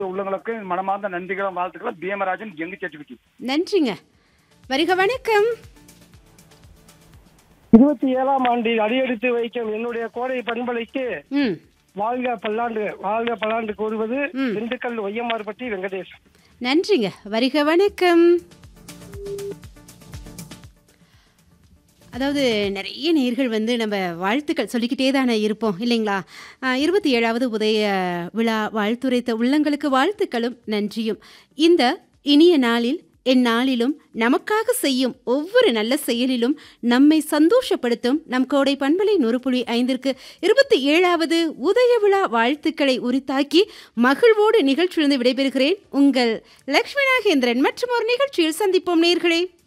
உள்ளங்களுக்கு மனமார்ந்த நன்றிகளும் வாழ்த்துக்களும் பீமராஜன் எங்கு சர்டிபிகேட் நன்றிங்க வருக வணக்கம் இருபத்தி ஏழாம் ஆண்டில் அடியெடுத்து வைக்கும் என்னுடைய கோடை பண்பலைக்கு ம் வாழ்க பல்லாண்டு வாழ்க பல்லாண்டு கூறுவது ம். திண்டுக்கல் ஒய்யமார்பட்டி வெங்கடேஷ் நன்றிங்க வருக வணக்கம் அதாவது நிறைய நேர்கள் வந்து நம்ம வாழ்த்துக்கள் சொல்லிக்கிட்டே தானே இருப்போம் இல்லைங்களா ஆஹ், இருபத்தி ஏழாவது உதய விழா வாழ்த்துரைத்த உள்ளங்களுக்கு வாழ்த்துக்களும் நன்றியும் இந்த இனிய நாளில் எந்நாளிலும் நமக்காக செய்யும் ஒவ்வொரு நல்ல செயலிலும் நம்மை சந்தோஷப்படுத்தும் நம் கோடை பண்பலை நூறு புள்ளி ஐந்திற்கு இருபத்தி ஏழாவது உதய விழா வாழ்த்துக்களை உரித்தாக்கி மகிழ்வோடு நிகழ்ச்சியிலிருந்து விடைபெறுகிறேன் உங்கள் லக்ஷ்மி நாகேந்திரன் மற்றும் ஒரு நிகழ்ச்சியில் சந்திப்போம் நேர்களே